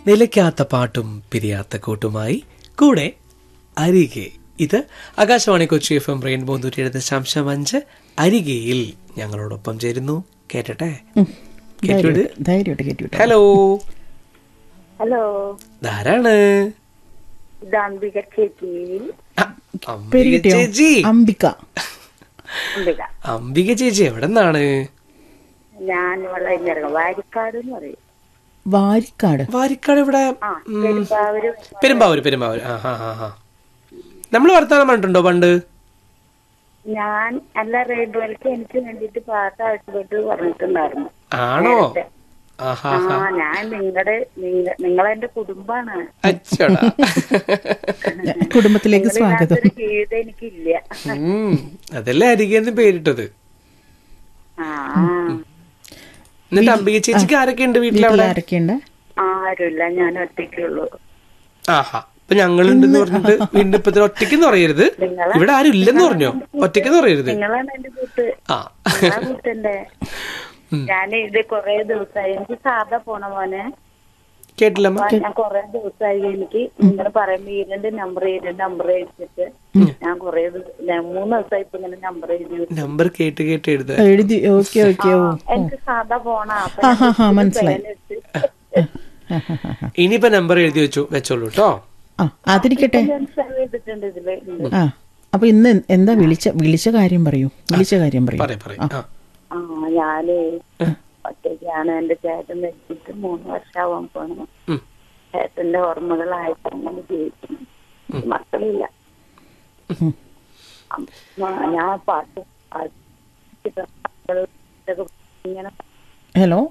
നിലയ്ക്കാത്ത പാട്ടും പിരിയാത്ത കൂട്ടുമായി കൂടെ അരികെ ഇത് Akashvani Kochi F M Rainbow നൂറ്റി ദശാംശം അഞ്ച് അരികെയിൽ ഞങ്ങളോടൊപ്പം ചേരുന്നു കേട്ടട്ടെ കേട്ടുവിട് ധൈര്യമായിട്ട് കേട്ടിവിട്ടെ ഹലോ ഹലോ ധാരാണ് ഇത് അംബിക ചേച്ചി ആ, പേര് അംബിക കിട്ടിയോ ചേച്ചി അംബിക അംബിക അംബിക ചേച്ചി എവിടെ നിന്നാണ് ഞാൻ വളഞ്ഞിറങ്ങും വാരിക്കാട് എന്ന് പറയും വാരിക്കാട് വാരിക്കാട് ഇവിടെ ആ പെരുമ്പാവൂര് പെരുമ്പാവൂര് പെരുമ്പാവൂര് ആ ഹാ ഹാ ഹാ നമ്മൾ വർത്താനം പറഞ്ഞിട്ടുണ്ടോ പണ്ട് ഞാൻ അല്ല റേഡിയോയിലേക്ക് എനിക്ക് വേണ്ടിയിട്ട് പാട്ട് ആവശ്യപ്പെട്ട് പറഞ്ഞിട്ടുണ്ടായിരുന്നു ആണോ ആഹാ ആ ഞാൻ നിങ്ങളുടെ നിങ്ങളെന്റെ കുടുംബാണ് അച്ചോടാ കുടുംബത്തിലേക്ക് സ്വാഗതം നിങ്ങളില്ലാത്തൊരു ജീവിതം എനിക്കില്ല ഉം, അതല്ലേ അരികെന്ന് പേരിട്ടത് ആ എന്നിട്ട് അംബിക ചേച്ചിക്ക് ആരൊക്കെ ഉണ്ട് വീട്ടിൽ വീട്ടിലവിടെ ആരൊക്കെയുണ്ട് ആരുമില്ല ഞാൻ ഒറ്റയ്ക്കുള്ളൂ ആഹാ ഇപ്പൊ ഞങ്ങളുണ്ടെന്ന് പറഞ്ഞിട്ട് വീണ്ടും ഇപ്പൊ ഇതിൽ ഒറ്റയ്ക്കെന്ന് പറയരുത് നിങ്ങളെ- ഇവിടെ ആരും ഇല്ലെന്ന് പറഞ്ഞോ ഒറ്റയ്ക്കെന്ന് പറയരുത് നിങ്ങളാണ് എന്റെ കൂട്ട് ആ നിങ്ങളാ കൂട്ടന്റെ ഞാൻ ഇത് കൊറേ ദിവസമായി എനിക്ക് സാധാ പോണ മോനെ കേട്ടില്ലമ്മ അപ്പൊ ഞാൻ കൊറേ ദിവസമായി എനിക്ക് നിങ്ങൾ പറയുമ്പോ ഈ രണ്ട് നമ്പർ ഈ രണ്ട് നമ്പർ എഴുതിട്ട് ഞാൻ കൊറേ ദിവസം ഞാൻ മൂന്ന് ദിവസമായി ഇപ്പൊ ഇങ്ങനെ നമ്പർ എഴുതി വെച്ചു. നമ്പർ കേട്ട് കേട്ട് എഴുതുക എഴുതി ഓക്കെ ഓക്കെ ഓ എനിക്ക് സാധാ പോണ അപ്പൊ ആ, ഞാൻ ആ, ആ, ഒരു മനസ്സിലായി. പേന എടുത്ത് ആ, ആ, ആ, ആ. ഇനിയിപ്പോ നമ്പർ എഴുതി വെച്ചു വെച്ചോളൂ കേട്ടോ ആ അതിരിക്കട്ടെ ഞാൻ സേവ് ചെയ്തിട്ടുണ്ട് ഇതില് ഉണ്ട്. ആ അപ്പൊ ഇന്ന് എന്താ വിളിച്ച വിളിച്ച കാര്യം പറയൂ വിളിച്ച കാര്യം പറയൂ പറയ പറയ ആ ആ ഞാന് ഒറ്റയ്ക്കാണ് എന്റെ ചേട്ടൻ വെച്ചിട്ട് മൂന്ന് വർഷമാവാൻ പോണു ഉം. ചേട്ടന്റെ ഓർമ്മകളായിട്ട് അങ്ങനെ ജീവിക്കുന്നു മക്കളില്ല അമ്മ, ഞാൻ പാട്ട് പാട്ട് ഇങ്ങനെ ഹലോ